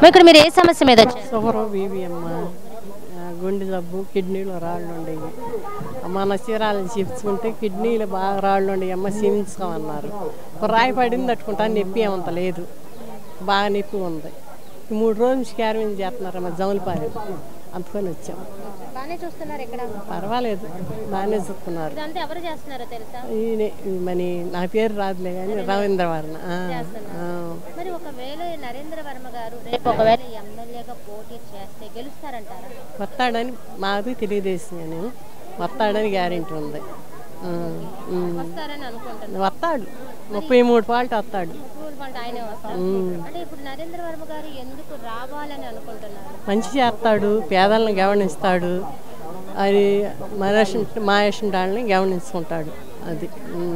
మరి ఇక్కడ మీరు ఏ సమస్య మీద వచ్చారు షుగరు బీబీ అమ్మ ఆ, గుండె జబ్బు కిడ్నీలో రాళ్ళు ఉండేవి మన చీరాలను చూపించుకుంటే కిడ్నీలో బాగా రాళ్ళు ఉండేవి అమ్మ చూపించుకోమన్నారు ఒక రాయి పడింది తట్టుకుంటా నొప్పి ఏమంత లేదు బాగా నొప్పి ఉంది ఈ మూడు రోజులు స్కానింగ్ చేస్తున్నారు అమ్మ జమలపాలెం అందుకొని వచ్చాం బాగానే చూస్తున్నారు ఇక్కడ పర్వాలేదు బాగానే చూస్తున్నారు ఇదంతా ఎవరు చేస్తున్నారో తెలుసా ఈయనే మని నా పేరు రాదులే కానీ రవీంద్ర వర్ణ ఆ, ఆ. మరి ఒకవేళ నరేంద్ర వర్మ గారు రేపు ఒకవేళ ఎమ్మెల్యేగా పోటీ చేస్తే గెలుస్తారంటారా వస్తాడని మాది తెలుగుదేశం అని వస్తాడని గ్యారెంటీ ఉంది ఆ, ఉమ్. వస్తారని అనుకుంటున్నారు వస్తాడు ముప్పై మూడు పాయింట్ వస్తాడు రూల్ పంట ఆయనే వస్తారు ఉమ్. అంటే ఇప్పుడు నరేంద్ర వర్మ గారు ఎందుకు రావాలని అనుకుంటున్నారు మంచి చేస్తాడు పేదలను గమనిస్తాడు అది మన మా వాళ్ళని గమనించుకుంటాడు అది ఉమ్.